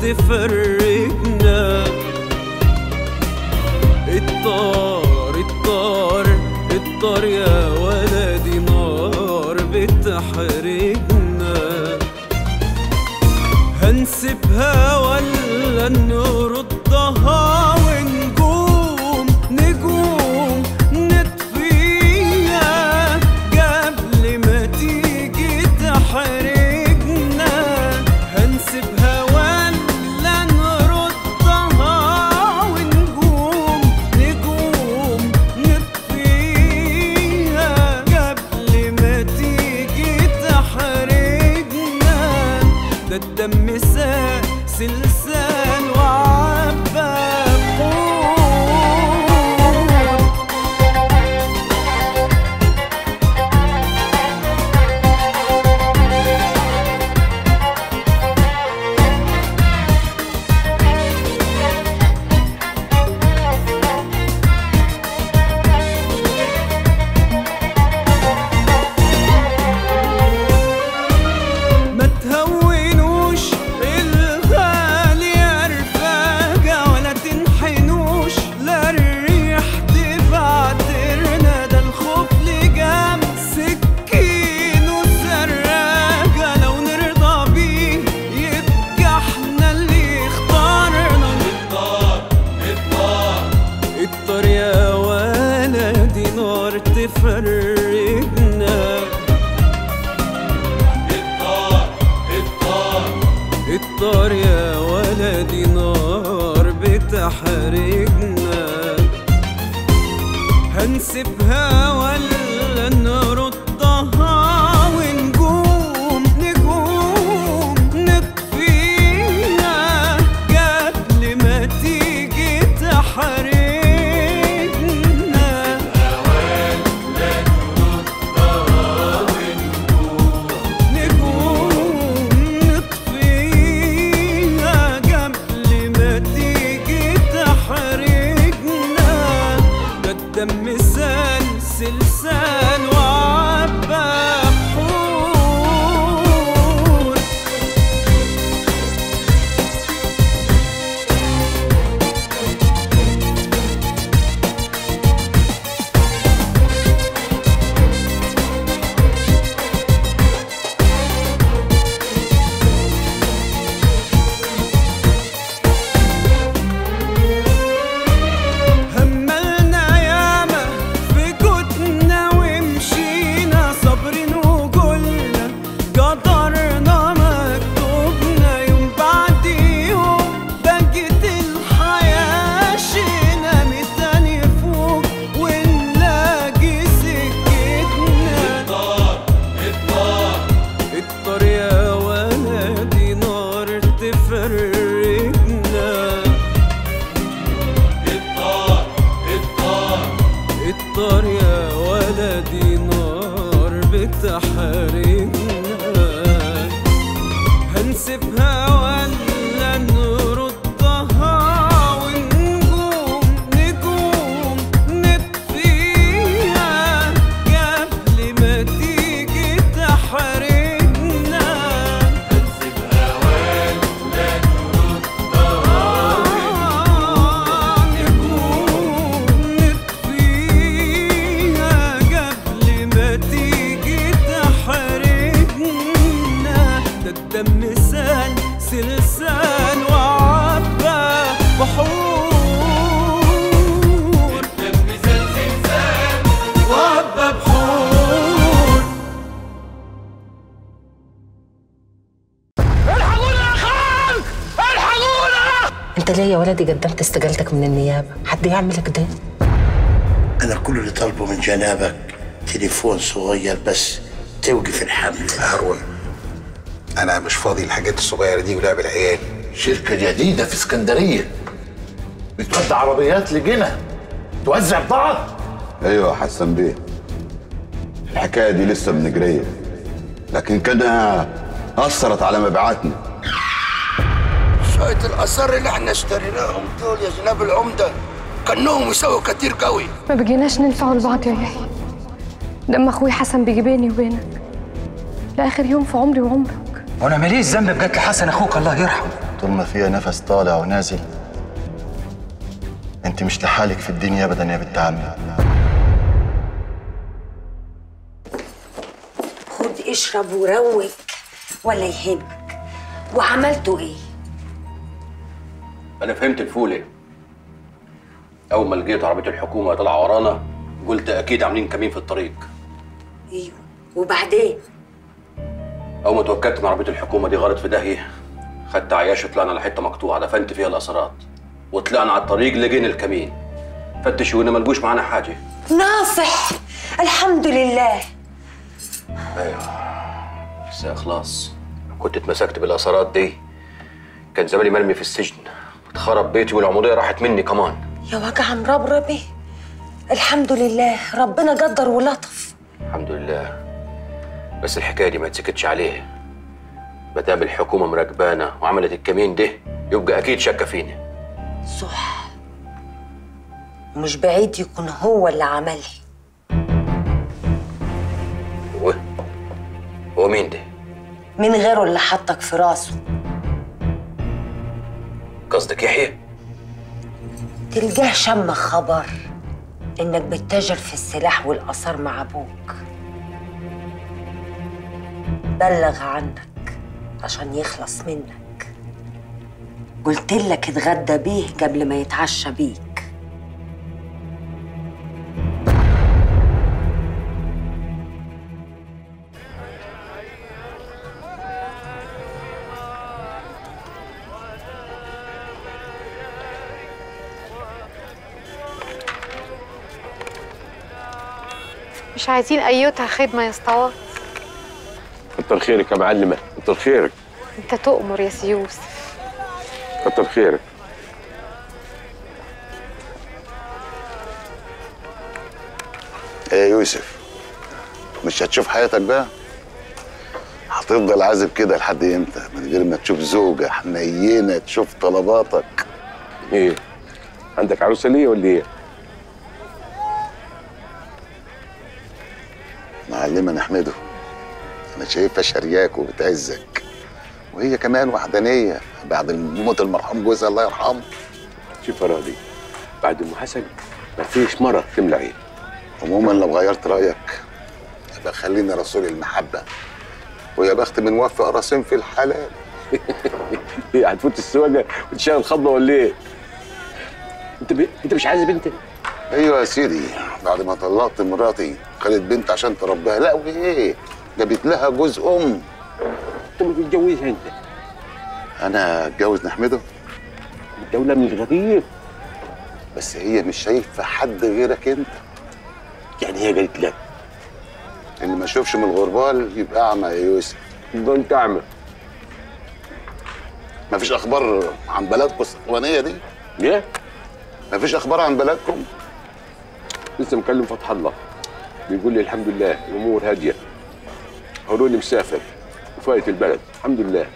تفرقنا الطار الطار الطار يا ولدي نار بتحرقنا هنسيبها ولا نردها ونقوم نقوم نطفيها قبل ما تيجي تحرقنا هنسيبها ولا نردها ونقوم نقوم نطفيها قبل ما تيجي تحرقنا ده الدم سلسال وعبى بحور ما تهونوش الغالي يا رفاقة ولا تنحنوش لا الريح تبعترنا ده الخوف لجام سكين وسراقة لو نرضى بيه يبقى احنا اللي اختارنا الطار الطار الطار يا ولدي نار تفرقنا الطار يا ولدي نار بتحرقنا هنسيبها ولا نردها ونقوم نقوم نطفيها قبل ما تيجي تحرقنا نقوم نطفيها قبل ما تيجي تحرقنا ده الدم سال سلسال وعبى بحور هملنا ياما في جودنا ومشينا صابرين وقلنا قدرنا مكتوبنا يوم بعد يوم بقت الحياة شينا متاني فوق ونلاقي سكتنا الطار يا ولدي نار تفرقنا الطار يا ولدي نار بتحرقنا هنسيبها ولا نردها ونقوم نقوم نطفيها قبل ما تيجي تحرقنا هنسيبها ولا نردها نقوم نطفيها قبل ما تيجي تحرقنا ده الدم سال سلسال وعبى بحور الدم سال سلسال وعبى بحور انت ليه يا ولدي قدمت استقالتك من النيابه حد يعملك ده أنا كل اللي طالبه من جنابك تليفون صغير بس توقف الحمل هارون انا مش فاضي الحاجات الصغيره دي ولعب العيال شركة جديدة في اسكندرية بتودي عربيات لجنة توزع بضاعة ايوه يا حسن بيه الحكايه دي لسه بنجريه لكن كده اثرت على مبيعاتنا شوية الآثار اللي احنا اشتريناهم دول يا جناب العمدة كأنهم يسووا كتير قوي ما بقيناش ننفعوا لبعض يا يحيى دم اخوي حسن بيجي بيني وبينك لاخر يوم في عمري وعمرك وانا ماليش ذنب بقتل حسن اخوك الله يرحمه طول ما فيها نفس طالع ونازل انت مش لحالك في الدنيا ابدا يا بنت عمي خد اشرب وروق ولا يهمك وعملتوا ايه انا فهمت الفولة اول ما لقيت عربيه الحكومه طالعه ورانا قلت اكيد عاملين كمين في الطريق ايوه وبعدين اول ما توكلت ان عربيه الحكومه دي غارت في داهيه خدت عياش وطلعنا على حته مقطوعه دفنت فيها الاسرات وطلعنا على الطريق لقينا الكمين فتشونا ما لقوش معانا حاجه نافح الحمد لله بس يا خلاص كنت اتمسكت بالاسرات دي كان زماني مرمي في السجن اتخرب بيتي والعموديه راحت مني كمان يا وجع مربربي الحمد لله ربنا قدر ولطف الحمد لله بس الحكايه دي ما تسكتش عليها ما دام الحكومه مراقبانا وعملت الكمين ده يبقى اكيد شاكه فينا صح مش بعيد يكون هو اللي عملها هو هو مين ده من غيره اللي حطك في راسه قصدك يحيى تلقاه شم خبر انك بتتاجر في السلاح والاثار مع ابوك بلغ عنك عشان يخلص منك قلت لك اتغدى بيه قبل ما يتعشى بيك مش عايزين ايتها خدمه يا اسطوات كتر خيرك يا معلمة كتر خيرك انت تؤمر يا سي يوسف كتر خيرك ايه يا يوسف مش هتشوف حياتك بقى هتفضل عازب كده لحد امتى من غير ما تشوف زوجة حنينة تشوف طلباتك ايه عندك عروسة ليه ولا ايه معلمة نحمده انا شايفها شرياك وبتعزك وهي كمان وحدانية بعد موت المرحوم جوزها الله يرحمه شوف يا راضي بعد ام حسن ما فيش مرة تملى عين عموما لو غيرت رأيك يبقى خليني رسول المحبة ويا بخت من وفق راسين في الحلال ايه هتفوت السواقة وتشغل خضة ولا ايه انت ب... انت مش عايز بنت ايوه يا سيدي بعد ما طلقت مراتي خدت بنت عشان تربيها لا وايه جابت لها جوز ام انت مش متجوزها انت انا اتجوز نحمده الدولة من الغريب بس هي مش شايفه حد غيرك انت يعني هي قالت لك اللي ما يشوفش من الغربال يبقى اعمى يا يوسف ده انت اعمى مفيش اخبار عن بلدكم الصحوانيه دي ايه مفيش اخبار عن بلدكم لسه مكلم فتح الله بيقول لي الحمد لله الامور هاديه هارون مسافر وفايت البلد الحمد لله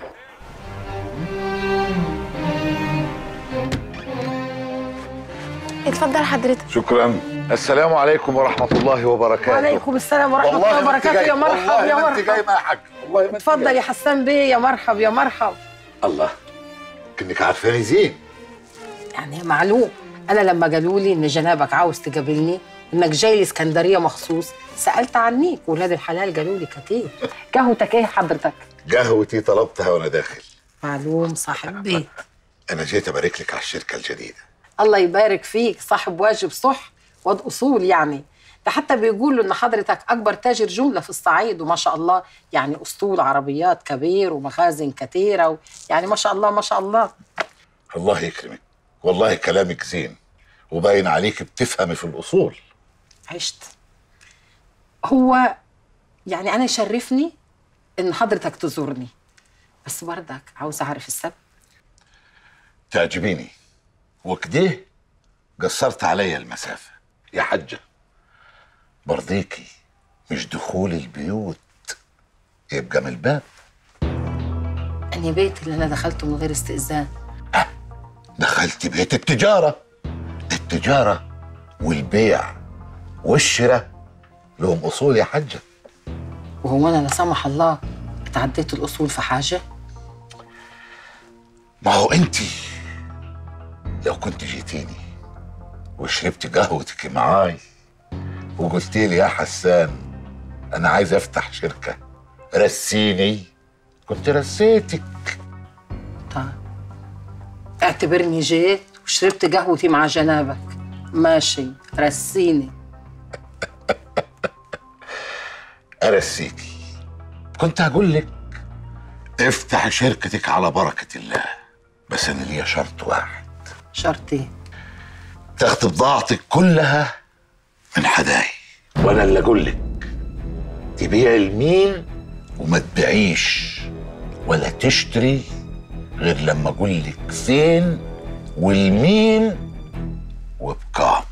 اتفضل حضرتك شكرا السلام عليكم ورحمة الله وبركاته وعليكم السلام ورحمة والله الله ما أنت وبركاته جاي- يا مرحب والله يا ما أنت جاي مرحب يا حاج والله ما أنت اتفضل جاي. يا حسان بيه يا مرحب يا مرحب الله كأنك عارفاني زين يعني معلوم انا لما قالوا لي ان جنابك عاوز تقابلني انك جاي لي اسكندريه مخصوص سالت عنيك ولاد الحلال قالوا لي كتير قهوتك ايه حضرتك قهوتي طلبتها وأنا داخل معلوم صاحب بيت أنا جيت أبارك لك على الشركة الجديدة الله يبارك فيك صاحب واجب صح واد اصول يعني ده حتى بيقولوا ان حضرتك اكبر تاجر جمله في الصعيد وما شاء الله يعني اسطول عربيات كبير ومخازن كتيره و... يعني ما شاء الله ما شاء الله الله يكرمك والله كلامك زين وباين عليك بتفهمي في الأصول عشت هو يعني انا يشرفني ان حضرتك تزورني بس بردك عاوز اعرف السبب تعجبيني وكده قصرت عليا المسافة يا حجة برضيكي مش دخول البيوت يبقى من الباب اني بيت اللي انا دخلته من غير استئذان دخلت بيت التجارة التجارة والبيع والشراء لهم أصول يا حجة وهو انا لا سمح الله اتعديت الاصول في حاجه ما هو انت لو كنت جيتيني وشربت قهوتك معاي وقلت لي يا حسان انا عايز افتح شركه رسيني كنت رسيتك اعتبرني جيت وشربت قهوتي مع جنابك ماشي رسيني ارسيكي كنت هقول لك افتح شركتك على بركه الله بس انا ليا شرط واحد شرط ايه تاخد بضاعتك كلها من حداي وانا اللي اقول لك تبيع لمين وما تبيعيش ولا تشتري غير لما اقول لك فين والمين وبكام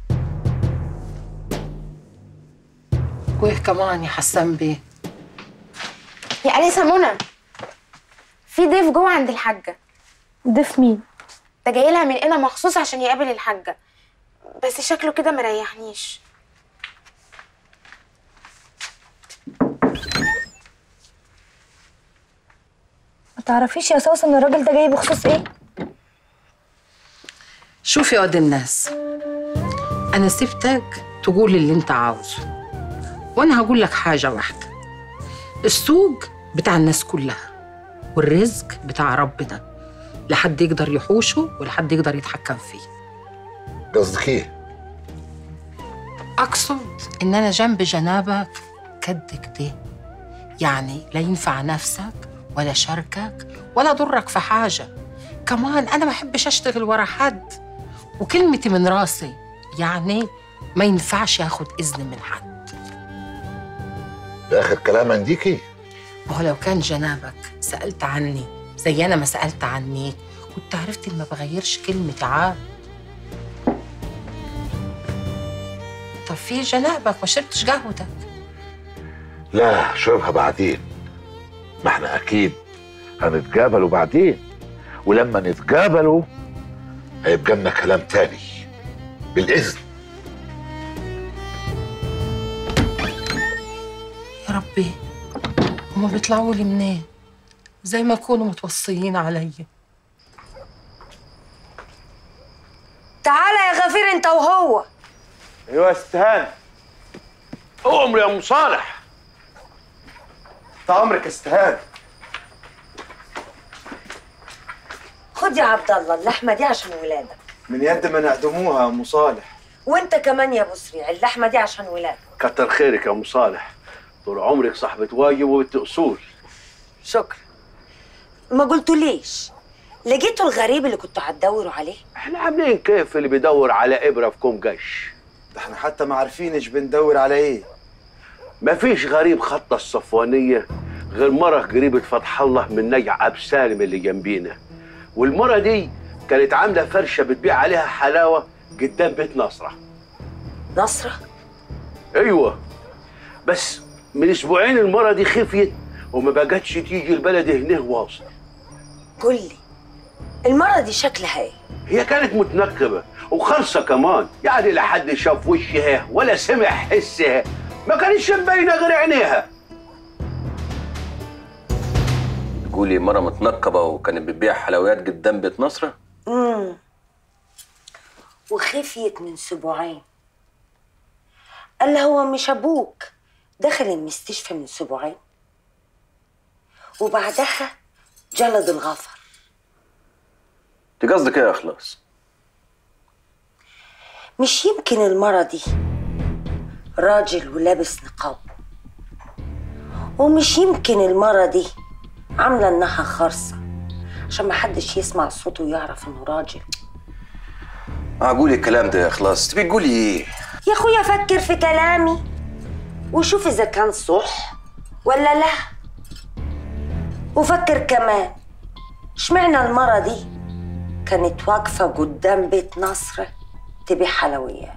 وايه كمان يا حسان بيه يا أنسة منى في ضيف جوه عند الحاجة ضيف مين؟ ده جاي لها من هنا مخصوص عشان يقابل الحاجة بس شكله كده مريحنيش ما تعرفيش يا سوسن ان الراجل ده جاي بخصوص ايه؟ شوف يا واد الناس انا سبتك تقول اللي انت عاوزه وانا هقول لك حاجه واحده السوق بتاع الناس كلها والرزق بتاع ربنا لا حد يقدر يحوشه ولا حد يقدر يتحكم فيه قصدك ايه اقصد ان انا جنب جنابك كد كده يعني لا ينفع نفسك ولا شركك ولا ضرك في حاجه كمان انا ما بحبش اشتغل ورا حد وكلمتي من راسي يعني ما ينفعش اخد اذن من حد ده اخر كلام عنديكي ما هو لو كان جنابك سالت عني زي انا ما سالت عني كنت عرفت ان ما بغيرش كلمه عاد طب في جنابك ما شربتش قهوتك لا شربها بعدين ما احنا اكيد هنتقابلوا بعدين ولما نتقابلوا هيبقى لنا كلام تاني بالاذن يا ربي هما بيطلعوا لي منين زي ما يكونوا متوصيين عليا تعالى يا غفير انت وهو ايوه يا استهان امر يا ام صالح انت عمرك استهان خد يا عبد الله اللحمه دي عشان ولادك من يد ما نقدموها يا ام صالح وانت كمان يا ابو سريع اللحمه دي عشان ولادك كتر خيرك يا ام صالح طول عمرك صاحبة واجب وبنت اصول شكرا ما قلتوليش لقيتوا الغريب اللي كنتوا هتدوروا عليه احنا عاملين كيف اللي بيدور على ابره في كوم قش ده احنا حتى ما عارفينش بندور على ايه مفيش غريب خط الصفوانية غير مرة قريبة فتح الله من نجع أب سالم اللي جنبينا والمرة دي كانت عاملة فرشة بتبيع عليها حلاوة قدام بيت نصرة نصرة؟ أيوة بس من أسبوعين المرة دي خفيت وما بقتش تيجي البلد هنا واصل قول لي المرة دي شكلها ايه؟ هي كانت متنكبة وخرصة كمان يعني لا حد شاف وشها ولا سمع حسها ما كانتش مبينة غير عينيها تقولي مرة متنقبة وكانت بتبيع حلويات قدام بيت نصرة امم وخفيت من اسبوعين قال هو مش ابوك دخل المستشفى من اسبوعين وبعدها جلد الغفر انت قصدك ايه يا اخلاص مش يمكن المرة دي راجل ولابس نقاب ومش يمكن المرة دي عاملة انها خرصة عشان محدش يسمع صوته ويعرف انه راجل معقول الكلام ده يا اخلاص تبي تقولي ايه يا اخويا فكر في كلامي وشوف اذا كان صح ولا لا وفكر كمان اشمعنى المرة دي كانت واقفة قدام بيت نصر تبيع حلويات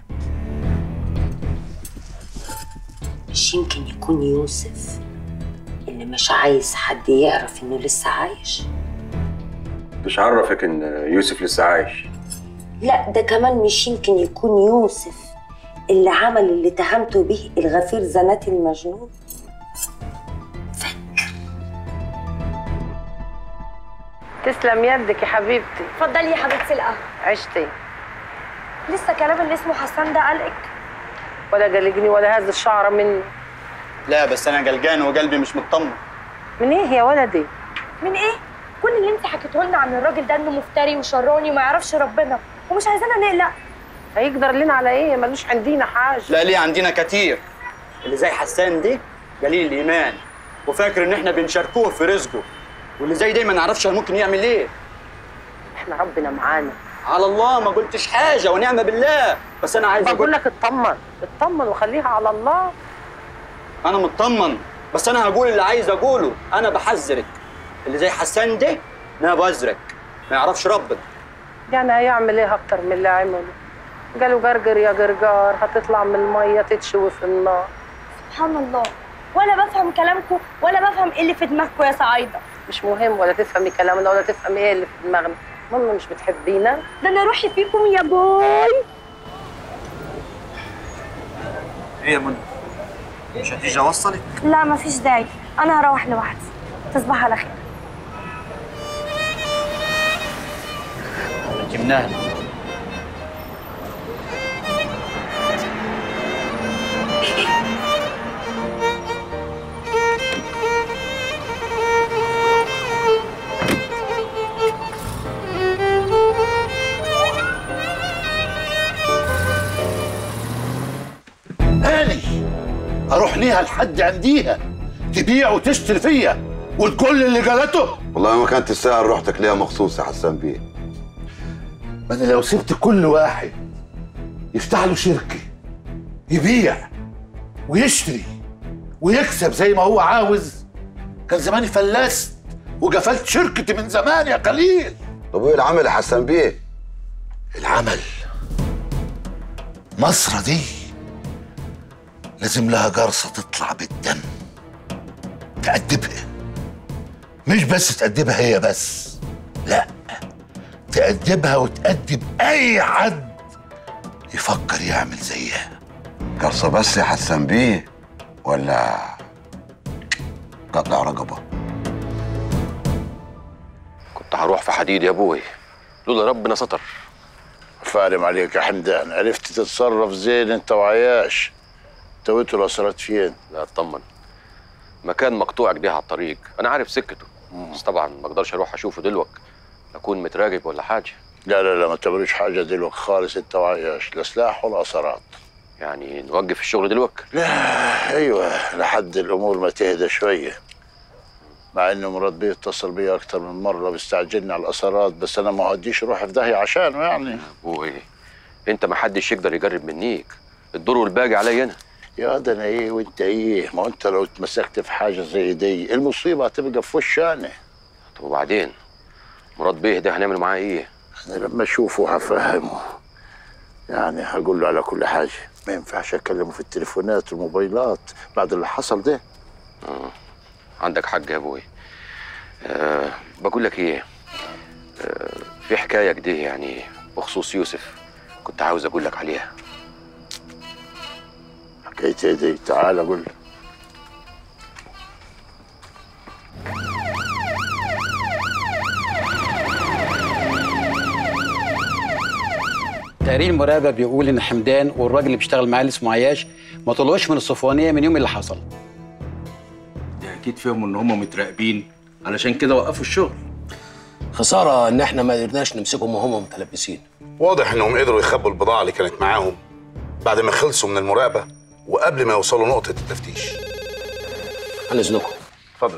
مش يمكن يكون يوسف اللي مش عايز حد يعرف انه لسه عايش مش عرفك ان يوسف لسه عايش لا ده كمان مش يمكن يكون يوسف اللي عمل اللي اتهمته به الغفير زناتي المجنون تسلم يدك يا حبيبتي اتفضلي يا حبيبتي القهوه عشتي لسه كلام اللي اسمه حسان ده قلقك ولا قلقني ولا هز الشعره مني لا بس انا قلقان وقلبي مش مطمن من ايه يا ولدي من ايه كل اللي انت حكيته لنا عن الراجل ده انه مفتري وشراني وما يعرفش ربنا ومش عايزانا نقلق هيقدر لنا على ايه ملوش عندنا حاجه لا ليه عندنا كتير اللي زي حسان ده قليل الايمان وفاكر ان احنا بنشاركوه في رزقه واللي زي ده ما نعرفش ممكن يعمل ايه احنا ربنا معانا على الله ما قلتش حاجه ونعمه بالله بس انا عايز بقول لك اطمن اطمن وخليها على الله انا مطمن بس انا هقول اللي عايز اقوله انا بحذرك اللي زي حسان ده انا بزرك ما يعرفش ربنا يعني هيعمل ايه اكتر من اللي عمله قالوا جرجر يا جرجار هتطلع من الميه تتشوي في النار سبحان الله ولا بفهم كلامكم ولا بفهم ايه اللي في دماغكم يا صعايده مش مهم ولا تفهمي كلامنا ولا تفهمي ايه اللي في دماغنا ماما مش بتحبينا ده انا روحي فيكم يا بوي ايه يا منى مش هتيجي اوصلك لا مفيش داعي انا هروح لوحدي تصبح على خير انت من اهلي هاني اروح ليها لحد عنديها تبيع وتشتري فيا والكل اللي قالته والله ما كانت تستاهل روحتك ليها مخصوص يا حسان بيه ما انا لو سبت كل واحد يفتح له شركه يبيع ويشتري ويكسب زي ما هو عاوز كان زماني فلست وقفلت شركتي من زمان يا قليل طب وايه العمل يا حسان بيه العمل مصر دي لازم لها جرصة تطلع بالدم تأدبها مش بس تأدبها هي بس لا تأدبها وتأدب أي حد يفكر يعمل زيها قرصة بس يا حسان بيه ولا قطع رقبة كنت هروح في حديد يا ابوي لولا ربنا ستر فارم عليك يا حمدان عرفت تتصرف زين انت وعياش تويتوا الاسرات فين لا اطمن مكان مقطوع كده على الطريق انا عارف سكته بس طبعا ما اقدرش اروح اشوفه دلوقتي اكون متراقب ولا حاجه لا لا لا ما تعملوش حاجه دلوقتي خالص انت وعياش لا سلاح ولا اثرات يعني نوقف الشغل دلوقتي لا ايوه لحد الامور ما تهدى شويه مع انه مراد بيه اتصل بي اكتر من مره بيستعجلني على الاثرات بس انا ما هديش روحي في داهيه عشانه يعني ابوي انت ما حدش يقدر يقرب منيك الدور والباقي عليا انا يا ده انا ايه وانت ايه ما انت لو اتمسكت في حاجه زي دي المصيبه هتبقى في وش انا طب وبعدين مراد بيه ده هنعمل معاه ايه انا لما اشوفه هفهمه يعني هقول له على كل حاجه ما ينفعش اكلمه في التليفونات والموبايلات بعد اللي حصل ده اه عندك حق يا ابوي أه بقول لك ايه أه في حكايه كده يعني بخصوص يوسف كنت عاوز اقول لك عليها حكايه ايه دي تعال قول لي. تقرير المراقبه بيقول ان حمدان والراجل اللي بيشتغل معاه اللي اسمه عياش ما طلعوش من الصفوانيه من يوم اللي حصل ده اكيد فهموا ان هم متراقبين علشان كده وقفوا الشغل خساره ان احنا ما قدرناش نمسكهم وهم متلبسين واضح انهم قدروا يخبوا البضاعه اللي كانت معاهم بعد ما خلصوا من المراقبه وقبل ما يوصلوا نقطه التفتيش عن اذنكم اتفضل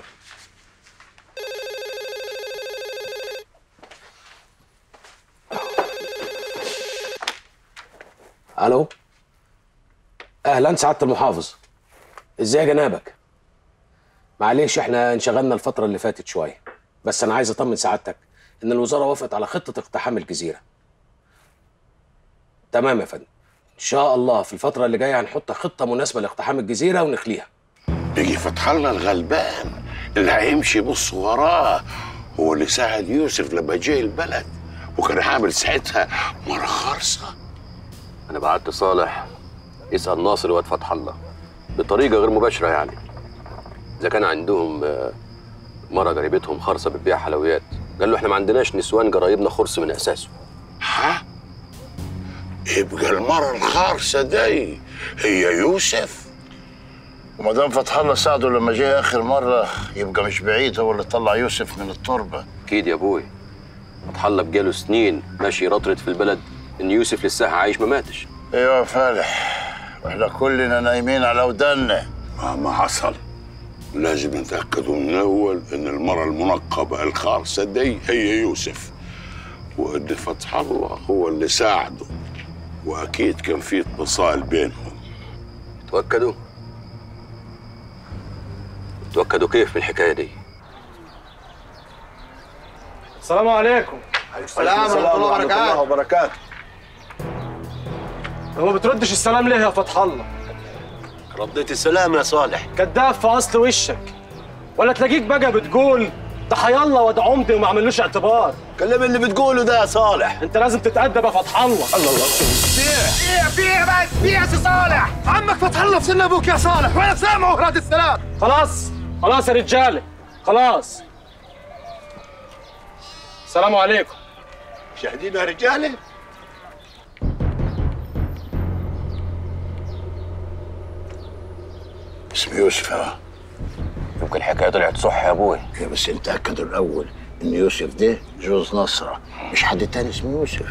الو اهلا سعاده المحافظ ازاي جنابك معلش احنا انشغلنا الفتره اللي فاتت شويه بس انا عايز اطمن سعادتك ان الوزاره وافقت على خطه اقتحام الجزيره تمام يا فندم ان شاء الله في الفتره اللي جايه هنحط خطه مناسبه لاقتحام الجزيره ونخليها يجي فتح الله الغلبان اللي هيمشي يبص وراه هو اللي ساعد يوسف لما جه البلد وكان عامل ساعتها مرة خرصة انا بعت صالح يسال ناصر واد فتح الله بطريقه غير مباشره يعني اذا كان عندهم آه، مره قريبتهم خرصه بتبيع حلويات قال له احنا ما عندناش نسوان قرايبنا خرس من اساسه ها يبقى المرة الخارسة دي هي يوسف وما دام فتح الله ساعده لما جه اخر مره يبقى مش بعيد هو اللي طلع يوسف من التربه اكيد يا ابوي فتح الله بقاله سنين ماشي يرطرط في البلد ان يوسف لسه عايش ما ماتش ايوه يا فالح واحنا كلنا نايمين على ودنا مهما حصل لازم نتأكدوا من الأول إن المرة المنقبة الخارسة دي هي يوسف وإن فتح الله هو اللي ساعده وأكيد كان في اتصال بينهم تأكدوا تأكدوا كيف من الحكاية دي السلام عليكم السلام ورحمة الله وبركاته. وبركاته هو بتردش السلام ليه يا فتح الله؟ رديت السلام يا صالح كذاب في اصل وشك ولا تلاقيك بقى بتقول ده حيالله وده عمدي وما عملوش اعتبار كلام اللي بتقوله ده يا صالح انت لازم تتأدب يا فتح الله الله الله بيع بيع بس بيع يا سي صالح عمك فتح الله في سن ابوك يا صالح وانا سامعه راد السلام خلاص خلاص يا رجاله خلاص السلام عليكم شاهدين يا رجاله اسمه يوسف اه يمكن الحكايه طلعت صح يا ابوي يا بس انت اكدوا الاول ان يوسف ده جوز نصره مش حد تاني اسمه يوسف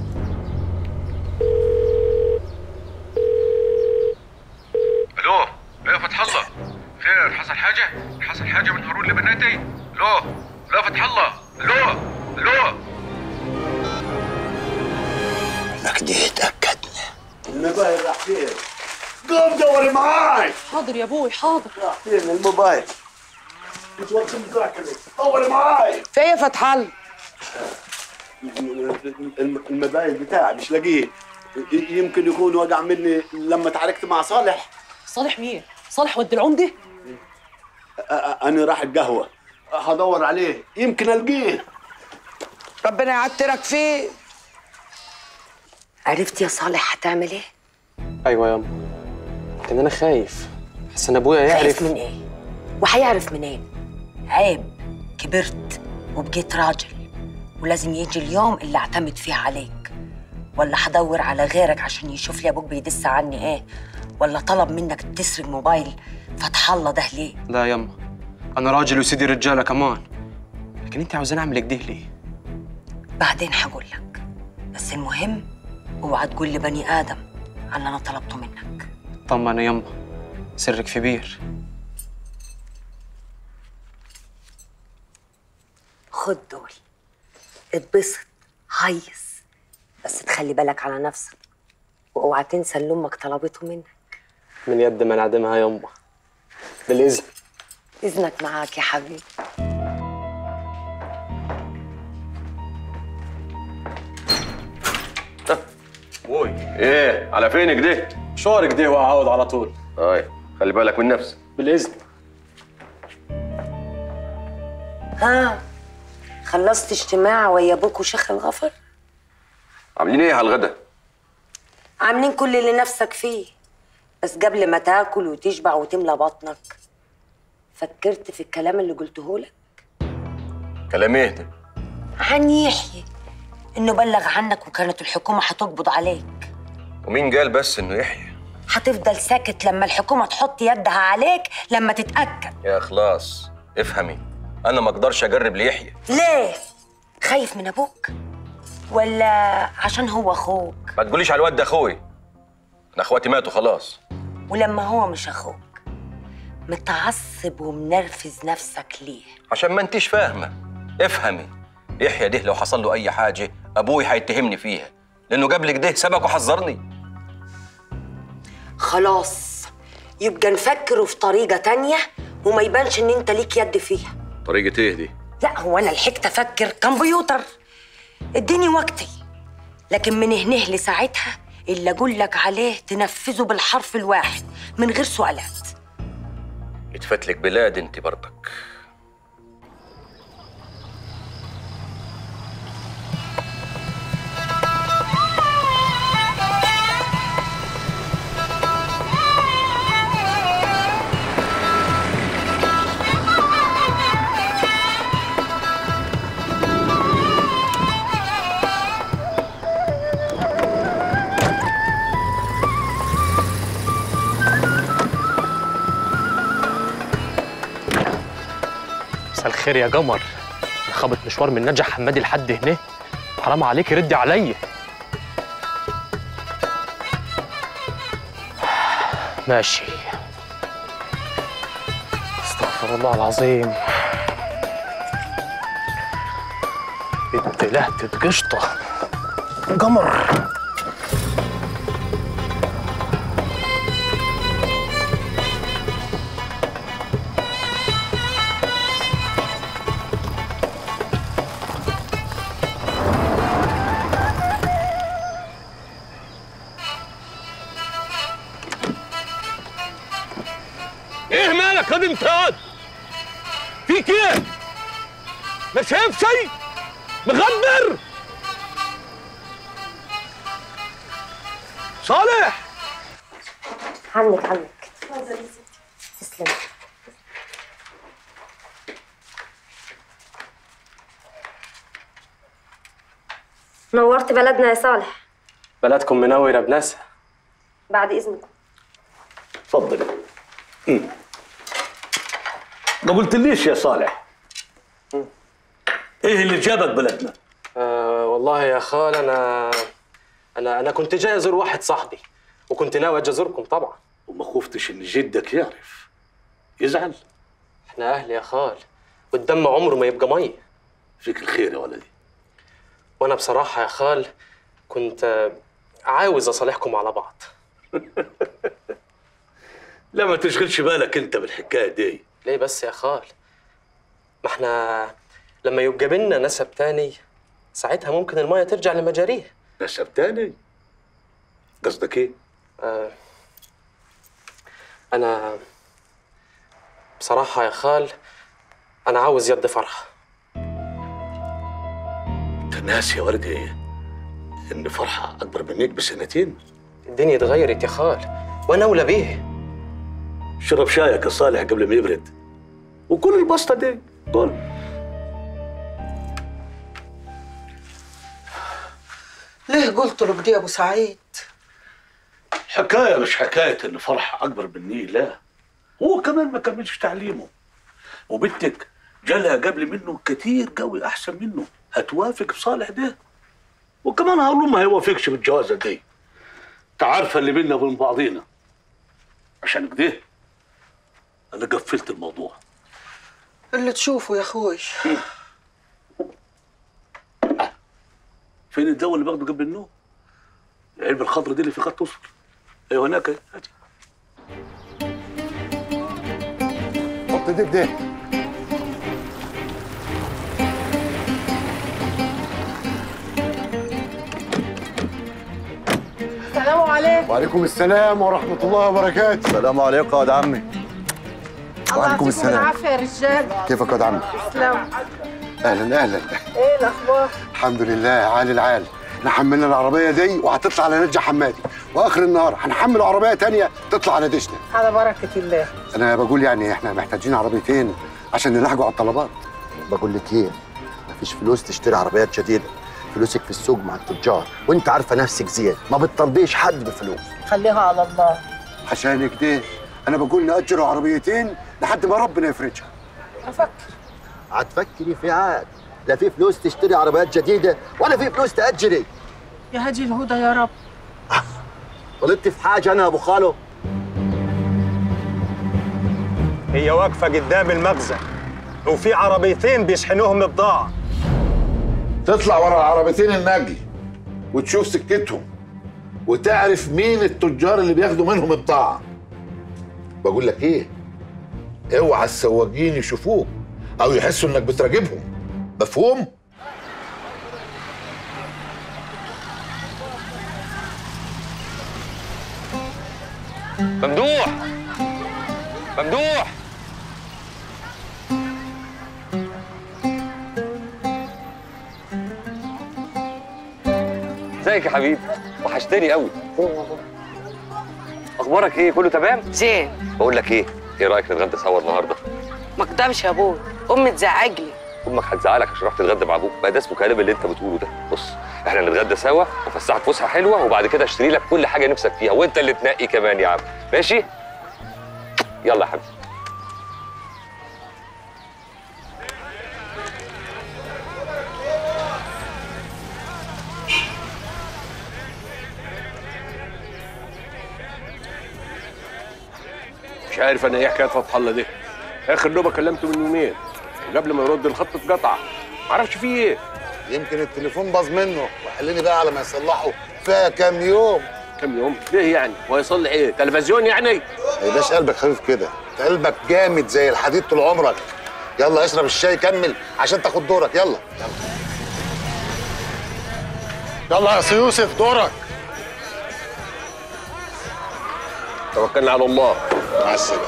الو يا فتح الله خير حصل حاجة؟ حصل حاجة من هارون لبناتي؟ الو لا فتح الله الو الو انك دي اتاكدنا الموبايل راح فين؟ قوم دوري معاي حاضر يا ابوي حاضر راح فين الموبايل؟ مش وقت مذاكرة دوري معاي في ايه يا فتح الله؟ الم- الموبايل بتاعي مش لاقيه ي- يمكن يكون وقع مني لما تعاركت مع صالح صالح مين؟ صالح ود العمده؟ أ- أ- انا راح القهوه هدور عليه يمكن القيه ربنا يعترك فيه عرفت يا صالح هتعمل ايه؟ ايوه يا أم. لكن انا خايف حسن ابويا يعرف خايف من ايه؟ وهيعرف منين؟ عيب كبرت وبقيت راجل ولازم يجي اليوم اللي اعتمد فيه عليك ولا هدور على غيرك عشان يشوف لي ابوك بيدس عني ايه ولا طلب منك تسرق موبايل فتح الله ده ليه؟ لا يما انا راجل وسيدي رجاله كمان لكن انت عاوزاني اعمل كده ليه بعدين هقول لك بس المهم اوعى تقول لبني ادم على اللي انا طلبته منك طمن يا يما سرك في بير خد دول اتبسط هيص بس تخلي بالك على نفسك واوعى تنسى اللي امك طلبته منك من يد ما نعدمها يما بالاذن اذنك معاك يا حبيبي ابوي ايه على فين كده شعرك ده وأعود على طول طيب خلي بالك من نفسك بالاذن ها خلصت اجتماع ويا ابوك وشيخ الغفر عاملين ايه على الغدا عاملين كل اللي نفسك فيه بس قبل ما تاكل وتشبع وتملى بطنك فكرت في الكلام اللي قلته لك كلام ايه ده عن يحيى انه بلغ عنك وكانت الحكومه هتقبض عليك ومين قال بس انه يحيى هتفضل ساكت لما الحكومه تحط يدها عليك لما تتاكد يا خلاص افهمي انا ما اقدرش اجرب ليحيى ليه خايف من ابوك ولا عشان هو اخوك ما تقوليش على الواد ده اخوي انا اخواتي ماتوا خلاص ولما هو مش اخوك متعصب ومنرفز نفسك ليه عشان ما انتيش فاهمه افهمي يحيى ده لو حصل له اي حاجه ابوي هيتهمني فيها لانه قبل كده سبق وحذرني خلاص يبقى نفكر في طريقه تانية وما يبانش ان انت ليك يد فيها طريقه ايه دي لا هو انا لحقت افكر كمبيوتر اديني وقتي لكن من هنا لساعتها اللي اقول لك عليه تنفذه بالحرف الواحد من غير سؤالات اتفتلك بلاد انت برضك مساء الخير يا قمر أنا خابط مشوار من نجح حمادي لحد هنا حرام عليك ردي عليا ماشي استغفر الله العظيم انت لهتة قشطة قمر ايه مالك يا انت هاد؟ فيك ايه؟ ما شايف شيء؟ مغبر؟ صالح عنك عنك تسلم نورت بلدنا يا صالح بلدكم منور يا بناسة بعد اذنكم اتفضل ما قلتليش يا صالح ايه اللي جابك بلدنا؟ آه والله يا خال انا انا انا كنت جاي ازور واحد صاحبي وكنت ناوي اجي ازوركم طبعا وما خفتش ان جدك يعرف يزعل احنا اهل يا خال والدم عمره ما يبقى ميه فيك الخير يا ولدي وانا بصراحه يا خال كنت آه، عاوز اصالحكم على بعض لا ما تشغلش بالك انت بالحكايه دي ليه بس يا خال ما احنا لما يبقى بينا نسب تاني ساعتها ممكن الميه ترجع لمجاريها نسب تاني قصدك ايه آه انا بصراحه يا خال انا عاوز يد فرحه انت ناسي يا ولدي ان فرحه اكبر منك بسنتين الدنيا اتغيرت يا خال وانا اولى بيه شرب شايك يا صالح قبل ما يبرد وكل البسطه دي كل ليه قلت له كده يا ابو سعيد حكايه مش حكايه ان فرحه اكبر مني لا هو كمان ما كملش تعليمه وبنتك جالها قبل منه كتير قوي احسن منه هتوافق بصالح ده وكمان هقول له ما هيوافقش بالجوازه دي انت عارفه اللي بينا وبين بعضينا عشان كده انا قفلت الموضوع اللي تشوفه يا اخوي فين الدواء اللي باخده قبل النوم العلبه الخضراء دي اللي في خط اصفر ايوه هناك اهي. هاتي حط دي بده السلام عليكم وعليكم السلام ورحمة الله وبركاته السلام عليكم يا واد عمي الله وعليكم يعطيكم السلام العافيه يا رجال كيفك يا واد عمي تسلم أهلا أهلا ايه الاخبار الحمد لله عال العال احنا حملنا العربية دي وهتطلع على نجا حمادي وآخر النهار هنحمل عربية تانية تطلع على دشنا على بركه الله أنا بقول يعني احنا محتاجين عربيتين عشان نلحقوا على الطلبات بقول لك ايه مفيش فلوس تشتري عربيات جديده فلوسك في السوق مع التجار وانت عارفه نفسك زين ما بتطلبيش حد بفلوس خليها على الله عشان كده أنا بقول نأجروا عربيتين لحد ما ربنا يفرجها افكر هتفكري في عاد لا في فلوس تشتري عربيات جديده ولا في فلوس تاجري يا هدي الهدى يا رب غلطت في حاجه انا يا ابو خالو هي واقفة قدام المخزن وفي عربيتين بيشحنوهم بضاعة تطلع ورا العربيتين النجي وتشوف سكتهم وتعرف مين التجار اللي بياخدوا منهم البضاعة بقول لك ايه اوعى السواقين يشوفوك او يحسوا انك بتراقبهم مفهوم ممدوح ممدوح ازيك يا حبيبي وحشتني قوي اخبارك ايه كله تمام زين بقول لك ايه ايه رايك نتغدى سوا النهارده ما اقدرش يا ابوي امي تزعجلي امك هتزعلك عشان رحت تتغدى مع ابوك بقى ده اسمه كلام اللي انت بتقوله ده بص احنا نتغدى سوا وافسحك فسحه حلوه وبعد كده اشتري لك كل حاجه نفسك فيها وانت اللي تنقي كمان يا عم ماشي يلا يا حبيبي مش عارف انا ايه حكايه فتح الله دي اخر نوبه كلمته من يومين وقبل ما يرد الخط اتقطع معرفش فيه ايه يمكن التليفون باظ منه وخليني بقى على ما يصلحه فيها كام يوم كام يوم ليه يعني هو يصلح ايه تلفزيون يعني ما يبقاش قلبك خفيف كده أنت قلبك جامد زي الحديد طول عمرك يلا اشرب الشاي كمل عشان تاخد دورك يلا يلا يا سي يوسف دورك توكلنا على الله مع السلامه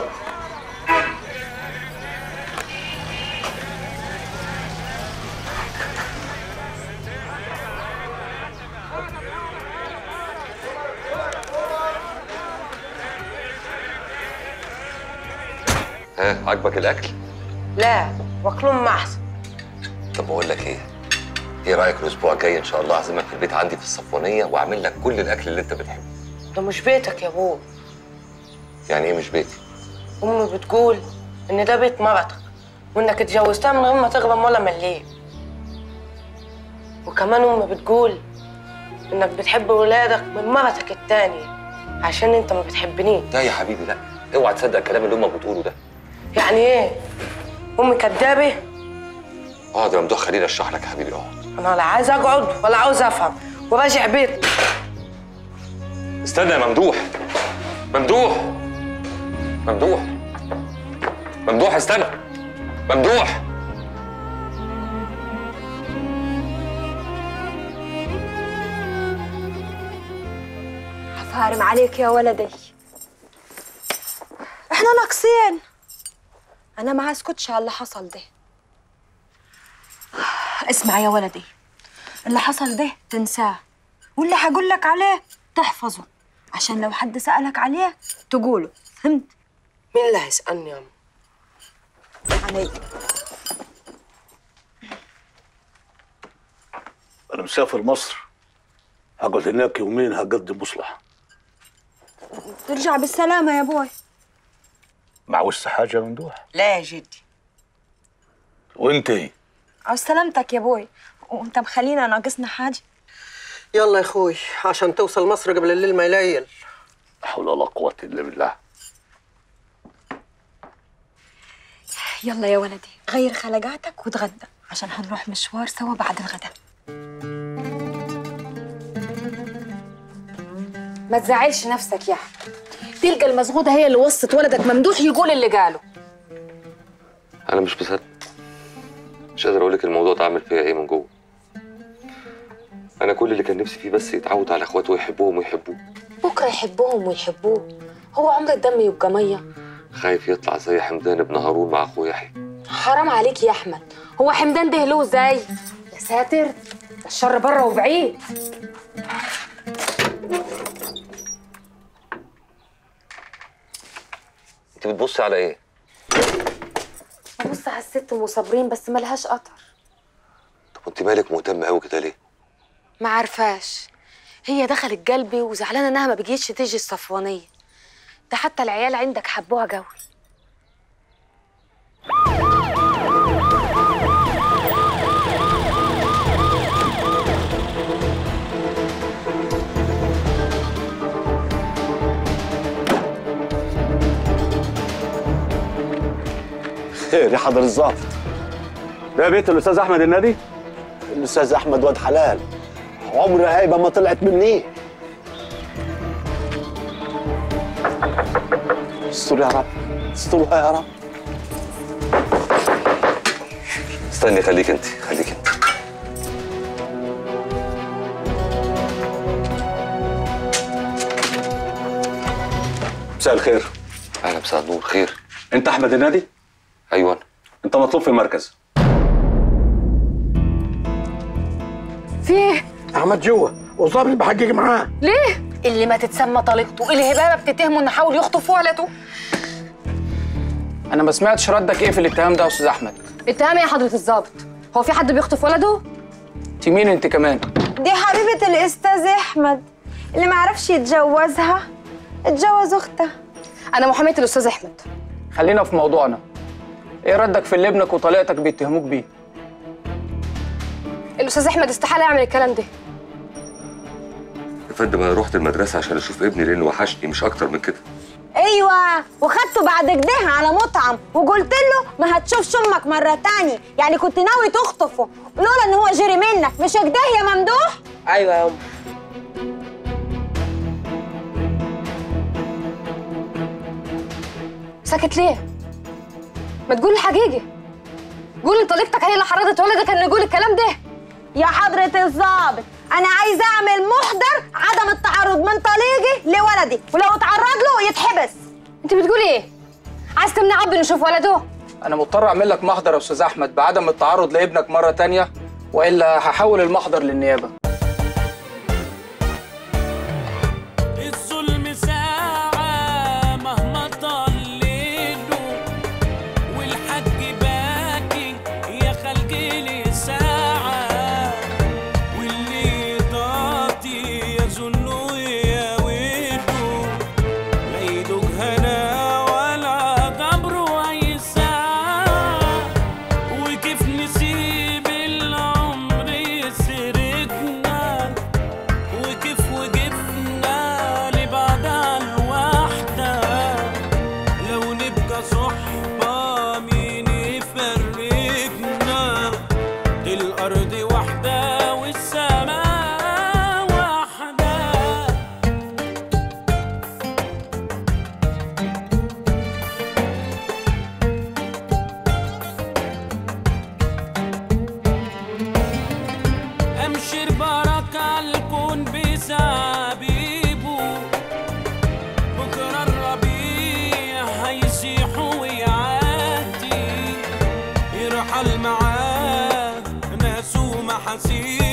ها عجبك الاكل لا واكلهم ما احسن طب بقول لك ايه ايه رايك الاسبوع الجاي ان شاء الله اعزمك في البيت عندي في الصفوانيه واعمل لك كل الاكل اللي انت بتحبه ده مش بيتك يا ابوي يعني ايه مش بيتي امي بتقول ان ده بيت مرتك وانك اتجوزتها من غير ما تغرم ولا مليم وكمان امي بتقول انك بتحب ولادك من مرتك التانية عشان انت ما بتحبنيش لا يا حبيبي لا اوعى تصدق الكلام اللي امك بتقوله ده يعني ايه امي كدابه اقعد يا ممدوح خليني اشرح لك يا حبيبي اقعد انا لا عايز اقعد ولا عاوز افهم وراجع بيت استنى يا ممدوح ممدوح ممدوح ممدوح استنى ممدوح حفارم عليك يا ولدي احنا ناقصين انا ما اسكتش على اللي حصل ده اسمع يا ولدي اللي حصل ده تنساه واللي هقول لك عليه تحفظه عشان لو حد سألك عليه تقوله فهمت مين اللي هيسألني يا أم؟ علي انا مسافر مصر هقعد هناك يومين هقضي مصلحه ترجع بالسلامة يا بوي ما عاوزت حاجه ممدوح لا يا جدي وانت ايه عاوز سلامتك يا بوي وانت مخلينا ناقصنا حاجة يلا يا اخوي عشان توصل مصر قبل الليل ما يليل لا حول ولا قوه الا بالله يلا يا ولدي غير خلقاتك وتغدى عشان هنروح مشوار سوا بعد الغداء ما تزعلش نفسك يا احمد تلقى المزغوطه هي اللي وصت ولدك ممدوح يقول اللي قاله انا مش مصدق مش قادر اقول لك الموضوع ده عامل فيا ايه من جوه انا كل اللي كان نفسي فيه بس يتعود على اخواته ويحبوهم ويحبوه بكره يحبوهم ويحبوه هو عمر الدم يبقى ميه خايف يطلع زي حمدان ابن هارون مع اخوه يحيى حرام عليك يا احمد هو حمدان ده له ازاي يا ساتر ده الشر بره وبعيد انت بتبصي على ايه ببص على الست ام صابرين بس ملهاش قطر طب انت مالك مهتم قوي كده ليه ما عارفاش هي دخلت قلبي وزعلانه انها ما بقيتش تيجي الصفوانيه ده حتى العيال عندك حبوها قوي خير يا حضر الظابط ده بيت الاستاذ احمد النادي الاستاذ احمد واد حلال عمر هيبه ما طلعت مني استر يا رب استرها يا رب استني خليك انت خليك انت مساء الخير اهلا مساء النور خير انت احمد النادي ايوه انت مطلوب في المركز في ايه؟ احمد جوه وظابط بحقق معاه ليه؟ اللي ما تتسمى طليقته الهبابه بتتهمه انه حاول يخطف ولده انا ما سمعتش ردك ايه في الاتهام ده يا استاذ احمد اتهام يا حضره الضابط هو في حد بيخطف ولده انت مين انت كمان دي حبيبة الأستاذ أحمد اللي معرفش يتجوزها اتجوز أختها انا محاميه الاستاذ احمد خلينا في موضوعنا ايه ردك في اللي ابنك وطليقتك بيتهموك بيه الاستاذ احمد استحاله يعمل الكلام ده يا فندم انا رحت المدرسه عشان اشوف ابني لانه وحشني مش اكتر من كده إيه ايوه وخدته بعد كده على مطعم وقلت له ما هتشوفش امك مره تاني يعني كنت ناوي تخطفه لولا ان هو جري منك مش كده يا ممدوح ايوه يا ام ساكت ليه؟ ما تقول الحقيقة قول ان طليقتك هي اللي حرضت ولدك انه يقول الكلام ده يا حضرة الضابط أنا عايزة أعمل محضر عدم التعرض من طليقي لولدي ولو اتعرض له يتحبس انت بتقولي ايه؟ عايز تمنع ابني يشوف ولده؟ انا مضطر اعمل لك محضر يا استاذ احمد بعدم التعرض لابنك مره تانية والا هحول المحضر للنيابه الظلم ساعة مهما طال ليله والحج باكي يا خلقي لي ساعة واللي ضاطي يظن يا ويله لا يدوق هنا ولا جبره أي ساعة وكيف نسيب العمر يسرقنا وكيف وقفنا لبعد عن واحدة لو نبقى صحبة مين يفرقنا الأرض واحدة والسماء واحدة أمشي بركة الكون بزعبيبه بكرة الربيع هيسيح ويعدي يرحل معاه ناس ومحاسيب